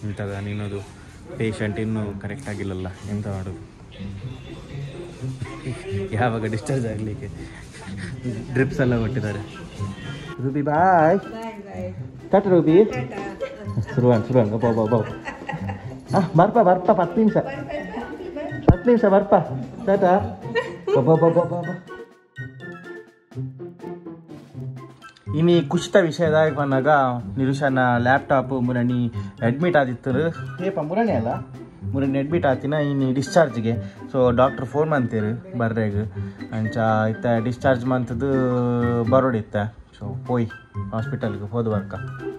ಇಂಥದ ನೀನದು patient ಇನ್ನೂ correct ಆಗಿಲ್ಲಲ್ಲ ಎಂತ ಮಾಡೋದು ಯಾವಾಗ ಡಿಸ್ಚಾರ್ಜ್ ಆಗಲಿಕ್ಕೆ ಡ್ರಿಪ್ಸ್ ಎಲ್ಲ ಕೊಟ್ಟಿದ್ದಾರೆ ರೂಬಿ ಬಾಯ್ ಕಟ್ ರೂಬಿ ಶುರುವಾನ್ ಶುರುವಾನ್ ಬಾ ಬಾ ಬಾ ಹಾಂ ಬರ್ಪ ಬರ್ಪ ಹತ್ತು ನಿಮಿಷ ಹತ್ತು ನಿಮಿಷ ಬರ್ಪ ಟಾಟಾ ಬಾ ಬಾ ಬಾ ಬಾ ಬಾ ಇನಿ ಕುಸಿತ ವಿಷಯದಾಗ ಬಂದಾಗ ನಿರುಷನ ಲ್ಯಾಪ್ಟಾಪ್ ಮುರಣಿ ಅಡ್ಮಿಟ್ ಆದಿತ್ತು ಏಪ ಮುರಣಿ ಅಲ್ಲ ಮುರಣಿ ಅಡ್ಮಿಟ್ ಆತಿನ ಇನ್ನು ಡಿಸ್ಚಾರ್ಜ್ಗೆ ಸೊ ಡಾಕ್ಟ್ರ್ ಫೋನ್ ಮಾಡ್ತೀರಿ ಬರ್ರೆಗ್ ಅಂಚ ಇತ್ತ ಡಿಸ್ಚಾರ್ಜ್ ಮಂತದ್ದು ಬರೋಡಿತ್ತ ಸೊ ಪೋಯ್ ಹಾಸ್ಪಿಟಲ್ಗೆ ಹೋದ ವರ್ಕ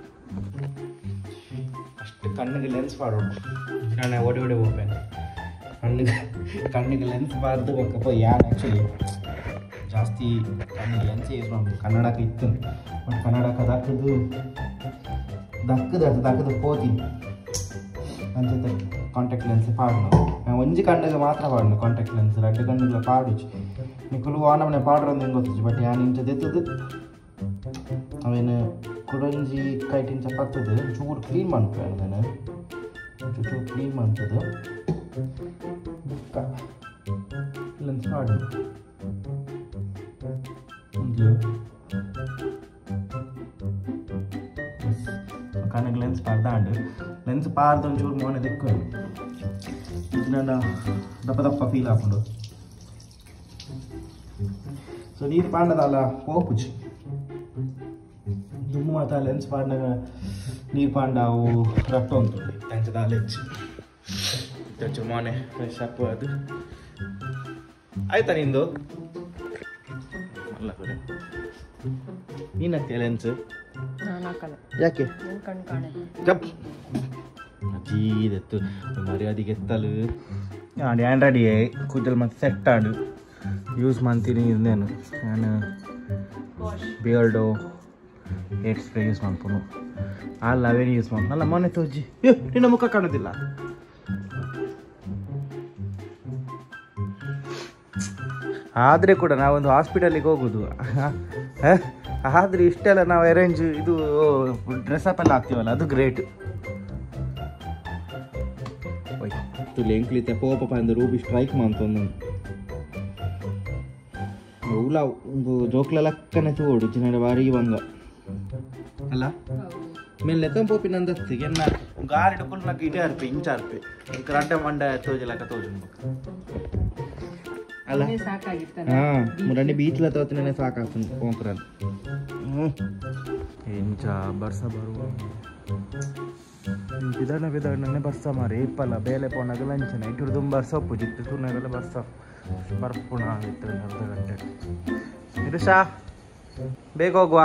ಅಷ್ಟು ಕಣ್ಣಿಗೆ ಲೆನ್ಸ್ ಮಾಡೋಣ ನಾನು ಓಡಿ ಓಡಿ ಹೋಗ್ಬೇನೆ ಕಣ್ಣಿಗೆ ಕಣ್ಣಿಗೆ ಲೆನ್ಸ್ ಬಾರ್ದು ಬೇಕಪ್ಪ ಯಾರು ಆ್ಯಕ್ಚುಲಿ ಜಾಸ್ತಿ ಕಣ್ಣಿಗೆ ಲೆನ್ಸ್ ಯೂಸ್ ಮಾಡ್ಬೋದು ಕನ್ನಡಕ್ಕೆ ಇತ್ತು ಬಟ್ ಕನ್ನಡಕ್ಕೆ ದಕ್ಕದು ದಕ್ಕದ ಅದು ದಕ್ಕದ ಹೋಗಿ ಅಂಚೆ ಕಾಂಟ್ಯಾಕ್ಟ್ ಲೆನ್ಸ್ ಪಾಡ್ನು ನಾನು ಒಂಜಿ ಕಣ್ಣಿಗೆ ಮಾತ್ರ ಪಾಡ್ನು ಕಾಂಟ್ಯಾಕ್ಟ್ ಲೆನ್ಸ್ ಎರಡು ಕಣ್ಣಿಗೆ ಪಾಡುಚಿ ನಿಕ್ಕಲು ಆನಮನೆ ಪಾಡ್ರ ಅಂತ ಹೆಂಗೆ ಗೊತ್ತಿச்சு ಬಟ್ ಯಾನ್ ಇಂಚ ದೆತ್ತದು ಅವೇನು ಕುಡಂಜಿ ಕೈಟಿಂಚ ಪತ್ತದು ಚೂರು ಕ್ಲೀನ್ ಮಾಡ್ಬೇಕು ನಾನು ಚೂರು ಚೂರು ಕ್ಲೀನ್ ಮಾಡ್ತದು ಲೆನ್ಸ್ ಪಾಡು ಒಂದು ಕಣ್ಣಿಗೆ ಲೆನ್ಸ್ ಪಾಡ್ದಾಂಡು ಲೆನ್ಸ್ ಪಾಡ್ದು ಒಂಚೂರು ಮೋನೆ ದಿಕ್ಕು ಇದು ನನ್ನ ದಪ್ಪ ದಪ್ಪ ಫೀಲ್ ಹಾಕೊಂಡು ಸೊ ನೀರು ಪಾಂಡದಲ್ಲ ಹೋಪುಜಿ ದುಮ್ಮು ಮಾತ ಲೆನ್ಸ್ ಪಾಂಡಾಗ ನೀರು ಪಾಂಡ ಅವು ರಟ್ಟ ಉಂಟು ತಂಚದ ಲೆಚ್ಚು ತಂಚು ಮೋನೆ ಫ್ರೆಶ್ ಅಪ್ ಅದು ಆಯ್ತಾ ನಿಂದು ಅಲ್ಲ ಕಡೆ ನೀನು ಹಾಕ್ತೀಯ ಲೆನ್ಸ್ ನಾನು ಹಾಕಲ್ಲ ಯಾಕೆ ನನ್ನ ಕಣ್ಣು ಕಾಣೆ ಕಪ್ ಅಜೀದತ್ತು ಮರ್ಯಾದೆಗೆ ಎತ್ತಲು ಆಡಿ ಆ್ಯಂಡ್ರಾಯ್ಡ್ ಕೂದಲು ಮತ್ತೆ ಸೆಟ್ ಆಡು ಯೂಸ್ ಮಾಡ್ತೀನಿ ಇನ್ನೇನು ನಾನು ಬಿಯರ್ಡು ಹೇರ್ ಸ್ಪ್ರೇ ಯೂಸ್ ಮಾಡ್ಕೊಂಡು ಅಲ್ಲ ಅವೇನು ಯೂಸ್ ಮಾಡ್ಕೊಂಡು ಅಲ್ಲ ಮೊನ್ನೆ ತೋಜಿ ಏ ನಿನ್ನ ಮುಖ ಕಾಣೋದಿಲ್ಲ ಆದರೆ ಕೂಡ ನಾವೊಂದು ಹಾಸ್ಪಿಟಲಿಗೆ ಹೋಗೋದು ಆದರೆ ಇಷ್ಟೆಲ್ಲ ನಾವು ಅರೇಂಜ್ ಇದು ಡ್ರೆಸ್ಅಪ್ ಎಲ್ಲ ಹಾಕ್ತೀವಲ್ಲ ಅದು ಗ್ರೇಟ್ ತುಲೆ ಎಂಕ್ಲಿತೆ ಪೋಪ ಪಂದು ರೂಬಿ ಸ್ಟ್ರೈಕ್ ಮಾಡ್ತೊಂದು ಉಲ ಒಂದು ಜೋಕ್ಲ ಲಕ್ಕನೆ ತೋಡು ಚಿನ್ನ ಬಾರಿ ಬಂಗ ಅಲ್ಲ ಮೇಲೆ ತಂಪೋಪಿ ನಂದಸ್ತಿಗೆ ಎನ್ನ ಗಾರಿ ಡೊಕ್ಕಲು నాకు ఇటే అర్పి ఇంచ అర్పి ఇక్కడ అడ్డ మండ తోజలక తోజు ಅಲ್ಲ ಅದೇ ಸಾಕಾಗಿತ್ತಲ್ಲ ಹಾ ಮುರಂಡಿ ಬೀಚ್ಲ ತೋತಿನೇ ಸಾಕಾಗ್ತದೆ ಪೋಂಕ್ರಲ್ ಎಂಚ ಬರ್ಸ ಬರುವ ವಿಧಾನ ವಿಧಾನನೇ ಬರ್ಸ ಮಾರಿ ಇಪ್ಪಲ್ಲ ಬೇಲೆ ಪೋನಾಗ ಲಂಚನ ಇಟ್ಟು ತುಂಬ ಬರ್ಸ ಒಪ್ಪು ಜಿತ್ತು ತುನಾಗೆಲ್ಲ ಬರ್ಸ ಬರ್ಪುಣ ಆಗಿತ್ತು ಅರ್ಧ ಗಂಟೆ ನಿರುಷಾ ಬೇಗ ಹೋಗುವ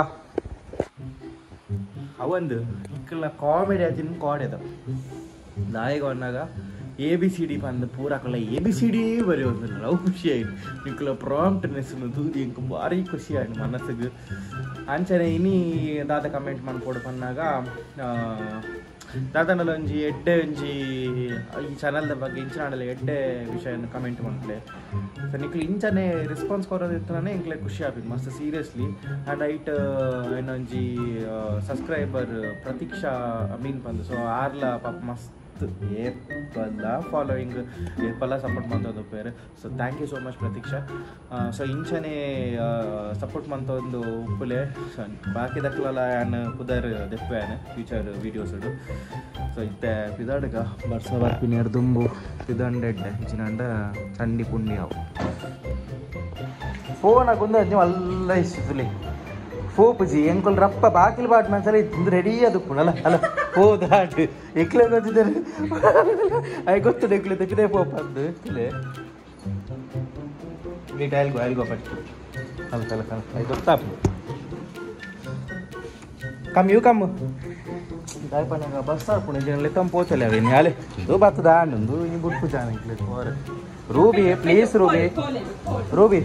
ಅವಂದು ಇಕ್ಕಲ್ಲ ಕಾಮಿಡಿ ಆಯ್ತು ಕಾಡೆದ ದಾಯಿಗೆ ಬಂದಾಗ ಎ ಬಿ ಸಿ ಡಿ ಬಂದು ಪೂರಾಕಲ್ಲ ಎ ಬಿ ಸಿ ಡಿ ಬರೆಯೋದು ನಾವು ಖುಷಿ ಆಯ್ತು ನಿಕ್ಕಲ ಪ್ರಾಂಪ್ಟ್ನೆಸ್ ತೂದಿ ಇಂಕ ಭಾರಿ ಖುಷಿ ಆಯ್ತು ಮನಸ್ಸಿಗೆ ಅಂಚನೆ ಇನಿ ದಾದ ಕಮೆಂಟ್ ಮಾಡ್ಕೊಡು ಪನ್ನಾಗ ದಾದನಲ್ಲಿ ಒಂಜಿ ಎಡ್ಡೆ ಒಂಜಿ ಈ ಚಾನಲ್ದ ಬಗ್ಗೆ ಇಂಚಿನಾಡಲ್ಲ ಎಡ್ಡೆ ವಿಷಯ ಕಮೆಂಟ್ ಮಾಡ್ಲೆ ಸೊ ನಿಕ್ಲು ಇಂಚನೆ ರೆಸ್ಪಾನ್ಸ್ ಕೊರೋದಿತ್ತನೇ ಇಂಕ್ಲೆ ಖುಷಿ ಆಗ್ಬೇಕು ಮಸ್ತ್ ಸೀರಿಯಸ್ಲಿ ಆ್ಯಂಡ್ ಐಟ್ ಏನೊಂಜಿ ಸಬ್ಸ್ಕ್ರೈಬರ್ ಪ್ರತೀಕ್ಷಾ ಮೀನ್ ಬಂದು ಸೊ ಆರ್ಲ ಪಾಪ ಮಸ್ತ್ ಏಪಲ್ಲ ಫಾಲೋಯಿಂಗ್ ಏಪಲ್ಲ ಸಪೋರ್ಟ್ ಮಾಡ್ತದ್ದು ಬೇರೆ so thank you so much Pratiksha so ಇಂಚನೆ ಸಪೋರ್ಟ್ ಮಾಡ್ತಾ ಒಂದು ಉಪ್ಪುಲೆ ಸೊ ಬಾಕಿ ದಕ್ಕಲಲ್ಲ ಆ್ಯನ್ ಕುದರ್ ದೆಪ್ಪೆನ್ ಫ್ಯೂಚರ್ ವೀಡಿಯೋಸ್ ಸೊ ಇತ್ತೆ ಪಿದಾಡ್ಗ ಬರ್ಸ ಬರ್ಪಿನ ದುಂಬು ಪಿದಂಡೆಡ್ಡೆ ಇಚ್ಚಿನಂಡ ಚಂಡಿ ಪುಂಡಿ ಅವು ಫೋನ್ ಹಾಕೊಂದು ನೀವು ಅಲ್ಲ ಇಷ್ಟುಲಿ ಫೋಪುಜಿ ಎಂಕೊಲ್ ರಪ್ಪ ಬಾಕಿಲ್ ಬಾಟ್ ಮನ್ಸಲ ಇತ್ತು ರೆಡಿ ಅದು ಅಲ್ಲ ಅಲ್ಲ ಹೋದಾಟ್ ಎಕ್ಲೆ ಗೊತ್ತಿದ್ದಾರೆ ಐ ಗೊತ್ತು ಎಕ್ಲೆ ತೆಗಿದೆ ಪೋಪ್ ಅಂದು ಇಕ್ಲೆ wait I'll go I'll go first ಅಲ್ಲ ಅಲ್ಲ ಅಲ್ಲ ಐ ಗೊತ್ತಾಪು ಕಮ್ ಯು ಕಮ್ ದಾಯ್ಪನಾಗ ಬಸ್ ಆಡ್ಪುಣ ಜನಲೆ ತಂಪು ಹೋತಲೆ ಅವೇನು ಯಾಲೆ ಇದು ಬತ್ತದ ಆಂಡು ಈ ಬುಡ್ಪು ಜಾನ ಇಕ್ಲೆ for Ruby please Ruby Ruby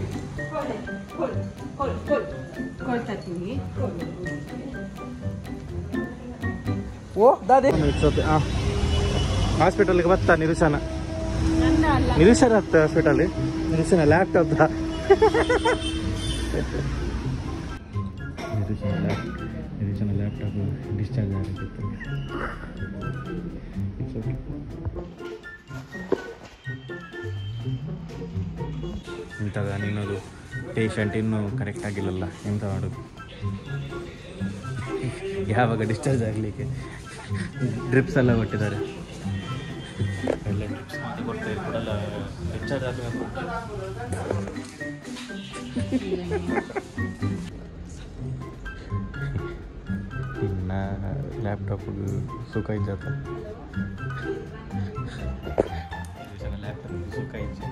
ಕೊಳ್ತೀನಿ ಓ ದಾದೆ ಹಾಂ ಹಾಸ್ಪಿಟಲ್ಗೆ ಬರ್ತಾ ನಿರುಸನ ನನ್ನ ಅಲ್ಲ ನಿರುಸನ ಹತ್ತ ಹಾಸ್ಪಿಟಲ್ ನಿರುಸನ ಲ್ಯಾಪ್ಟಾಪ್ ನಿರುಸನ ಲ್ಯಾಪ್ಟಾಪ್ ಡಿಸ್ಚಾರ್ಜ್ ಆಗಿತ್ತು ಇಂಥದ ನಿನ್ನದು ಪೇಷಂಟ್ ಇನ್ನೂ ಕರೆಕ್ಟ್ ಆಗಿಲ್ಲಲ್ಲ ಎಂತ ಮಾಡೋದು ಯಾವಾಗ ಡಿಸ್ಚಾರ್ಜ್ ಆಗಲಿಕ್ಕೆ ಡ್ರಿಪ್ಸ್ ಎಲ್ಲ ಕೊಟ್ಟಿದ್ದಾರೆ ಎಲ್ಲ ಡ್ರಿಪ್ಸ್ ಮಾಡಿ ಕೊಡ್ತಾರೆ ಕೊಡಲ್ಲ ಡಿಸ್ಚಾರ್ಜ್ ಆಗಬೇಕು ಇನ್ನು ಲ್ಯಾಪ್ಟಾಪ್ ಸುಖ ಇದ್ದಾತ ಲ್ಯಾಪ್ಟಾಪ್ ಸುಖ ಇದ್ದೆ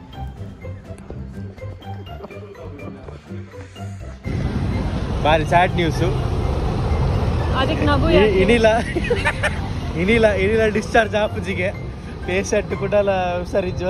ಭಾರಿ ಸ್ಯಾಡ್ ನ್ಯೂಸು ಅದಕ್ಕೆ ನಗು ಇನಿಲ ಇನಿಲ ಇನಿಲ ಡಿಸ್ಚಾರ್ಜ್ ಆಪುಜಿಗೆ ಪೇಷಂಟ್ ಕೂಡ ಹುಷಾರಿಜ್ಜು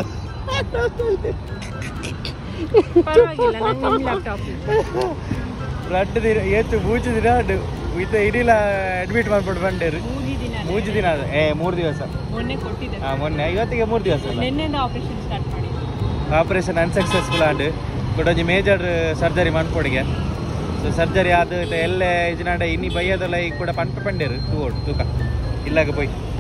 ಪರವಾಗಿಲ್ಲ ನನ್ನ ಲ್ಯಾಪ್ಟಾಪ್ ರಡ್ಡು ದಿನ ಏತು ಮೂಜು ದಿನ ಉಂಡು ಇದು ಇನಿಲ ಅಡ್ಮಿಟ್ ಮಾಡ್ಬಿಟ್ಟು ಬಂಡೇರು ಮೂರು ದಿನ ಮೂಜು ದಿನ ಅದು ಏ ಮೂರು ದಿವಸ ಮೊನ್ನೆ ಕೊಟ್ಟಿದ್ದೆ ಆ, ಮೊನ್ನೆ ಇವತ್ತಿಗೆ ಮೂರು ದಿವಸ ಅಲ್ಲ ನಿನ್ನೆಯಿಂದ ಆಪರೇಷನ್ ಸ್ಟಾರ್ಟ್ ಮಾಡಿ ಆಪರೇಷನ್ ಅನ್ಸಕ್ಸಸ್ಫುಲ್ ಆಂಡ್ ಕೂಡ ಒಂಜಿ ಮೇಜರ್ ಸರ್ಜರಿ ಮಾಡ್ಕೊಡಿಗೆ ಸೊ ಸರ್ಜರಿ ಆದ ಎಲ್ಲ ಇಜ್ನಾಡ ಇನ್ನಿ ಬೈಯದಲ್ಲ ಈಗ ಕೂಡ ಪಂಪ ಪಂಡೇರು ತೂಗೋಡು ತೂಕ ಇಲ್ಲಾಗ ಪೋಯ್